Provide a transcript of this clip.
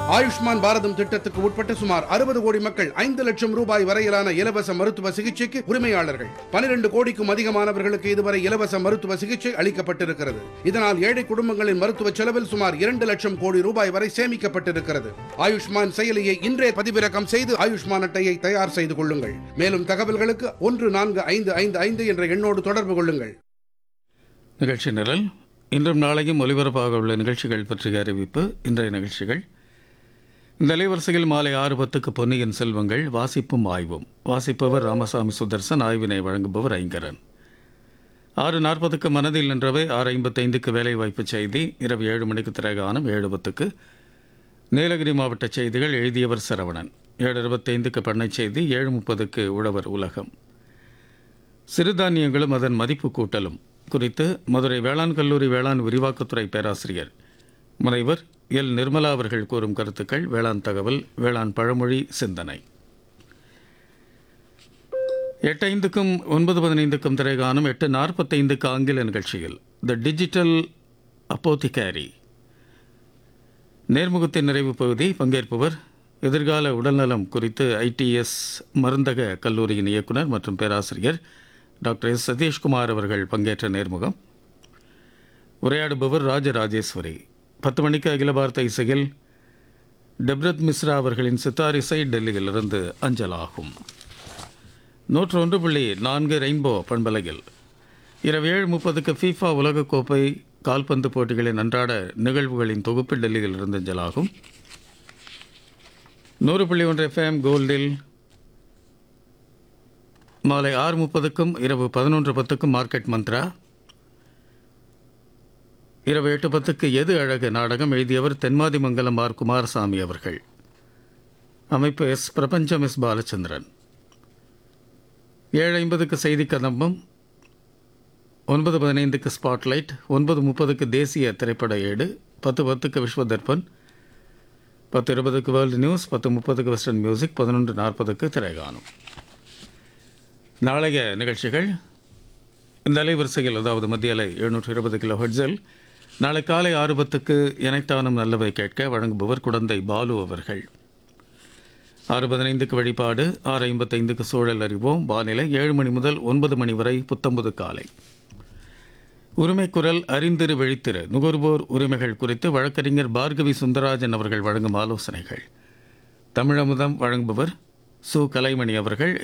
ஆயுஷ்மான் பாரதம் திட்டத்துக்கு உட்பட்ட சுமார் அறுபது கோடி மக்கள் ஐந்து லட்சம் ரூபாய் வரையிலான இலவச மருத்துவ சிகிச்சைக்கு உரிமையாளர்கள் பனிரெண்டு கோடிக்கும் அதிகமானவர்களுக்கு இதுவரை இலவச மருத்துவ சிகிச்சை அளிக்கப்பட்டிருக்கிறது இதனால் ஏழை குடும்பங்களின் மருத்துவ செலவில் சுமார் இரண்டு லட்சம் கோடி ரூபாய் வரை சேமிக்கப்பட்டிருக்கிறது ஆயுஷ்மான் செயலியை இன்றே பதிவிறக்கம் செய்து ஆயுஷ்மான் அட்டையை தயார் செய்து கொள்ளுங்கள் மேலும் தகவல்களுக்கு ஒன்று நான்கு ஐந்து ஐந்து ஐந்து என்ற எண்ணோடு தொடர்பு கொள்ளுங்கள் நிகழ்ச்சி நிரல் இன்றும் நாளையும் ஒலிபரப்பாக உள்ள நிகழ்ச்சிகள் பற்றிய அறிவிப்பு இன்றைய நிகழ்ச்சிகள் இந்த அலைவரிசையில் மாலை ஆறு பத்துக்கு பொன்னியின் செல்வங்கள் வாசிப்பும் ஆய்வும் வாசிப்பவர் ராமசாமி சுதர்சன் ஆய்வினை வழங்குபவர் ஐங்கரன் ஆறு நாற்பதுக்கு மனதில் நின்றவை ஆறு ஐம்பத்தைந்துக்கு வேலைவாய்ப்பு செய்தி இரவு ஏழு மணிக்கு திரைகானம் ஏழு பத்துக்கு நீலகிரி மாவட்ட செய்திகள் எழுதியவர் சரவணன் ஏழு இருபத்தைந்துக்கு பண்ணை செய்தி ஏழு முப்பதுக்கு உழவர் உலகம் சிறுதானியங்களும் அதன் மதிப்பு கூட்டலும் குறித்து மதுரை வேளாண் கல்லூரி வேளாண் விரிவாக்கத்துறை பேராசிரியர் முனைவர் எல் நிர்மலா அவர்கள் கூறும் கருத்துக்கள் வேளாண் தகவல் வேளாண் பழமொழி சிந்தனை எட்டு ஐந்துக்கும் ஒன்பது பதினைந்துக்கும் திரைகாணும் எட்டு நாற்பத்தைந்துக்கு ஆங்கில நிகழ்ச்சியில் த டிஜிட்டல் அப்போத்திகாரி நேர்முகத்தின் நிறைவு பகுதி பங்கேற்பவர் எதிர்கால உடல்நலம் குறித்து ஐடிஎஸ் மருந்தக கல்லூரியின் இயக்குனர் மற்றும் பேராசிரியர் டாக்டர் எஸ் சதீஷ்குமார் அவர்கள் பங்கேற்ற நேர்முகம் உரையாடுபவர் ராஜராஜேஸ்வரி பத்து மணிக்கு அகில பாரத இசையில் டெப்ரத் மிஸ்ரா அவர்களின் சித்தார் இசை டெல்லியிலிருந்து அஞ்சலாகும் நூற்று ஒன்று புள்ளி நான்கு ரெயின்போ பண்பலையில் இரவு ஏழு முப்பதுக்கு ஃபீஃபா உலகக்கோப்பை கால்பந்து போட்டிகளின் அன்றாட நிகழ்வுகளின் தொகுப்பு டெல்லியில் இருந்து அஞ்சலாகும் நூறு புள்ளி ஒன்று எஃப்எம் கோல்டில் மாலை ஆறு முப்பதுக்கும் இரவு பதினொன்று பத்துக்கும் மார்க்கெட் மந்த்ரா இரவு எட்டு பத்துக்கு எது அழகு நாடகம் எழுதியவர் தென்மாதி மங்கலம் ஆர் குமாரசாமி அவர்கள் அமைப்பு எஸ் பிரபஞ்சம் எஸ் பாலச்சந்திரன் ஏழு ஐம்பதுக்கு செய்தி கதம்பம் ஒன்பது பதினைந்துக்கு ஸ்பாட்லைட் ஒன்பது முப்பதுக்கு தேசிய திரைப்பட ஏடு பத்து பத்துக்கு விஸ்வ தர்பன் பத்து இருபதுக்கு வேர்ல்டு நியூஸ் பத்து முப்பதுக்கு வெஸ்டர்ன் மியூசிக் பதினொன்று நாற்பதுக்கு திரைகாணும் நாளைய நிகழ்ச்சிகள் இந்த அலைவரிசையில் அதாவது மத்திய அலை எழுநூற்று இருபது கிலோ ஹெட்ஸில் நாளை காலை ஆறு பத்துக்கு இணைத்தானும் நல்லவை கேட்க வழங்குபவர் குடந்தை பாலு அவர்கள் ஆறு பதினைந்துக்கு வழிபாடு ஆறு ஐம்பத்தைந்துக்கு சூழல் அறிவோம் வானிலை ஏழு மணி முதல் ஒன்பது மணி வரை புத்தம்பது காலை உரிமைக்குரல் அறிந்திரு விழித்திரு நுகர்வோர் உரிமைகள் குறித்து வழக்கறிஞர் பார்கவி சுந்தரராஜன் அவர்கள் வழங்கும் ஆலோசனைகள் தமிழமுதம் வழங்குபவர் சு கலைமணி அவர்கள்